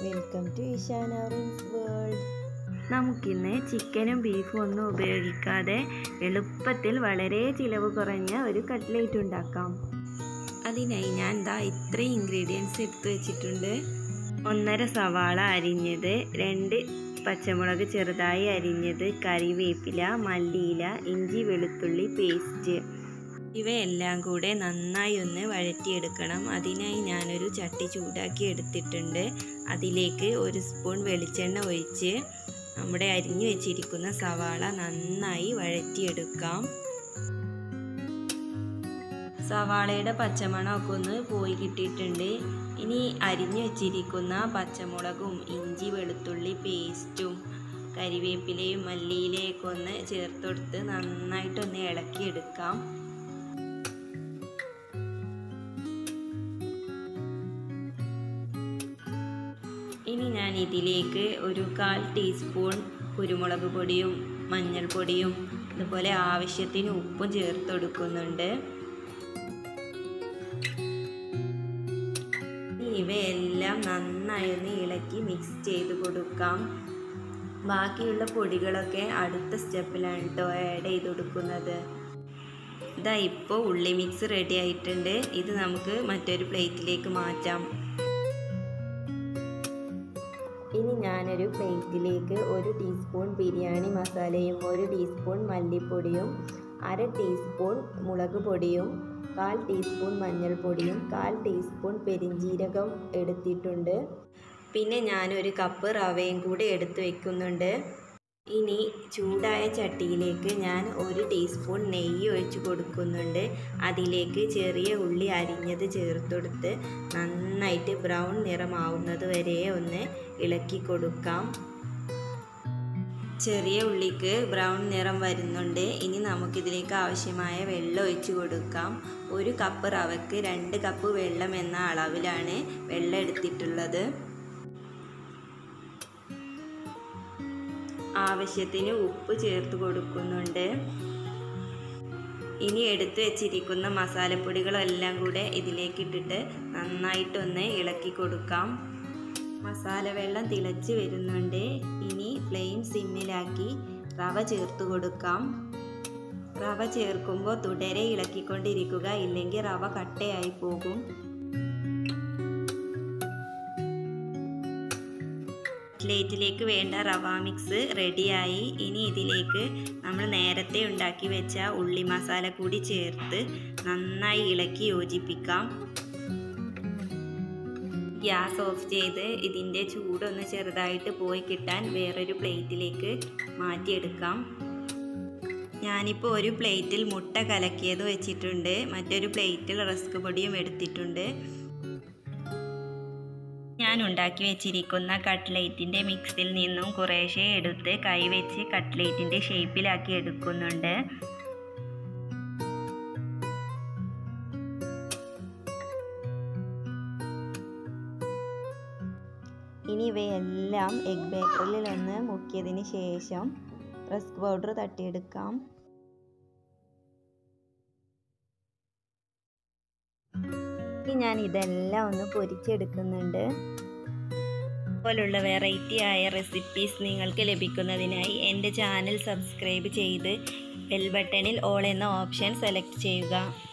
welcome to ഇഷാനറിൻസ് world നമുക്കിന്ന് ചിക്കനും ബീഫും ഒന്നും ഉപയോഗിക്കാതെ എളുപ്പത്തിൽ വളരെ ചിലവ് കുറഞ്ഞ ഒരു കട്ട്ലേറ്റ് ഉണ്ടാക്കാം അതിനായി ഞാൻ ദാ ഇത്രയും ഇൻഗ്രീഡിയൻസ് എടുത്തു വെച്ചിട്ടുണ്ട് ഒന്നര സവാള അരിഞ്ഞത് രണ്ട് പച്ചമുളക് ചെറുതായി അരിഞ്ഞത് കറിവേപ്പില മല്ലിയില ഇഞ്ചി വെളുത്തുള്ളി പേസ്റ്റ് ഇവയെല്ലാം കൂടെ നന്നായി ഒന്ന് വഴറ്റിയെടുക്കണം അതിനായി ഞാനൊരു ചട്ടി ചൂടാക്കി എടുത്തിട്ടുണ്ട് അതിലേക്ക് ഒരു സ്പൂൺ വെളിച്ചെണ്ണ ഒഴിച്ച് നമ്മുടെ അരിഞ്ഞു വെച്ചിരിക്കുന്ന സവാള നന്നായി വഴറ്റിയെടുക്കാം സവാളയുടെ പച്ചമണമൊക്കെ ഒന്ന് പോയി കിട്ടിയിട്ടുണ്ട് ഇനി അരിഞ്ഞു വെച്ചിരിക്കുന്ന പച്ചമുളകും ഇഞ്ചി വെളുത്തുള്ളി പേസ്റ്റും കരിവേപ്പിലയും മല്ലിയിലയൊക്കെ ഒന്ന് ചേർത്തെടുത്ത് നന്നായിട്ടൊന്ന് ഇളക്കിയെടുക്കാം ഇനി ഞാൻ ഇതിലേക്ക് ഒരു കാൽ ടീസ്പൂൺ കുരുമുളക് പൊടിയും മഞ്ഞൾപ്പൊടിയും അതുപോലെ ആവശ്യത്തിന് ഉപ്പും ചേർത്ത് കൊടുക്കുന്നുണ്ട് ഇവയെല്ലാം നന്നായി ഒന്ന് ഇളക്കി മിക്സ് ചെയ്ത് കൊടുക്കാം ബാക്കിയുള്ള പൊടികളൊക്കെ അടുത്ത സ്റ്റെപ്പിലാണ് കേട്ടോ ആഡ് ചെയ്ത് കൊടുക്കുന്നത് ഇതാ ഇപ്പോൾ ഉള്ളി മിക്സ് റെഡി ആയിട്ടുണ്ട് ഇത് നമുക്ക് മറ്റൊരു പ്ലേറ്റിലേക്ക് മാറ്റാം ഇനി ഞാനൊരു പ്ലേറ്റിലേക്ക് ഒരു ടീസ്പൂൺ ബിരിയാണി മസാലയും ഒരു ടീസ്പൂൺ മല്ലിപ്പൊടിയും അര ടീസ്പൂൺ മുളക് പൊടിയും കാൽ ടീസ്പൂൺ മഞ്ഞൾപ്പൊടിയും കാൽ ടീസ്പൂൺ പെരിഞ്ജീരകം എടുത്തിട്ടുണ്ട് പിന്നെ ഞാനൊരു കപ്പ് റവയും കൂടി എടുത്തു വെക്കുന്നുണ്ട് ഇനി ചൂടായ ചട്ടിയിലേക്ക് ഞാൻ ഒരു ടീസ്പൂൺ നെയ്യ് ഒഴിച്ച് കൊടുക്കുന്നുണ്ട് അതിലേക്ക് ചെറിയ ഉള്ളി അരിഞ്ഞത് ചേർത്തെടുത്ത് നന്നായിട്ട് ബ്രൗൺ നിറമാവുന്നത് വരെ ഒന്ന് ഇളക്കി കൊടുക്കാം ചെറിയ ഉള്ളിക്ക് ബ്രൗൺ നിറം വരുന്നുണ്ട് ഇനി നമുക്കിതിലേക്ക് ആവശ്യമായ വെള്ളം ഒഴിച്ച് കൊടുക്കാം ഒരു കപ്പ് റവയ്ക്ക് രണ്ട് കപ്പ് വെള്ളം എന്ന അളവിലാണ് വെള്ളം എടുത്തിട്ടുള്ളത് ആവശ്യത്തിന് ഉപ്പ് ചേർത്ത് കൊടുക്കുന്നുണ്ട് ഇനി എടുത്തു വെച്ചിരിക്കുന്ന മസാലപ്പൊടികളെല്ലാം കൂടെ ഇതിലേക്ക് ഇട്ടിട്ട് നന്നായിട്ടൊന്ന് ഇളക്കി കൊടുക്കാം മസാല വെള്ളം തിളച്ച് വരുന്നുണ്ട് ഇനി ഫ്ലെയിം സിമ്മിലാക്കി റവ ചേർത്ത് കൊടുക്കാം റവ ചേർക്കുമ്പോൾ തുടരെ ഇളക്കിക്കൊണ്ടിരിക്കുക ഇല്ലെങ്കിൽ റവ കട്ടയായി പോകും കട്ട്ലേറ്റിലേക്ക് വേണ്ട റവ മിക്സ് റെഡിയായി ഇനി ഇതിലേക്ക് നമ്മൾ നേരത്തെ ഉണ്ടാക്കി വെച്ച ഉള്ളി മസാല കൂടി ചേർത്ത് നന്നായി ഇളക്കി യോജിപ്പിക്കാം ഗ്യാസ് ഓഫ് ചെയ്ത് ഇതിൻ്റെ ചൂടൊന്ന് ചെറുതായിട്ട് പോയി കിട്ടാൻ വേറൊരു പ്ലേറ്റിലേക്ക് മാറ്റിയെടുക്കാം ഞാനിപ്പോൾ ഒരു പ്ലേറ്റിൽ മുട്ട കലക്കിയത് വെച്ചിട്ടുണ്ട് മറ്റൊരു പ്ലേറ്റിൽ റസ്ക് പൊടിയും എടുത്തിട്ടുണ്ട് ഞാൻ ഉണ്ടാക്കി വെച്ചിരിക്കുന്ന കട്ട്ലേറ്റിൻ്റെ മിക്സിൽ നിന്നും കുറേശ്ശെ എടുത്ത് കൈവച്ച് കട്ട്ലേറ്റിൻ്റെ ഷേപ്പിലാക്കി എടുക്കുന്നുണ്ട് ഇനി ഇവയെല്ലാം എഗ് ബേറ്ററിൽ ഒന്ന് മുക്കിയതിന് ശേഷം റസ്ക് പൗഡർ തട്ടിയെടുക്കാം ഇനി ഞാൻ ഇതെല്ലാം ഒന്ന് പൊരിച്ചെടുക്കുന്നുണ്ട് പോലുള്ള വെറൈറ്റി ആയ റെസിപ്പീസ് നിങ്ങൾക്ക് ലഭിക്കുന്നതിനായി എൻ്റെ ചാനൽ സബ്സ്ക്രൈബ് ചെയ്ത് ബെൽ ബട്ടണിൽ ഓൾ എന്ന ഓപ്ഷൻ സെലക്ട് ചെയ്യുക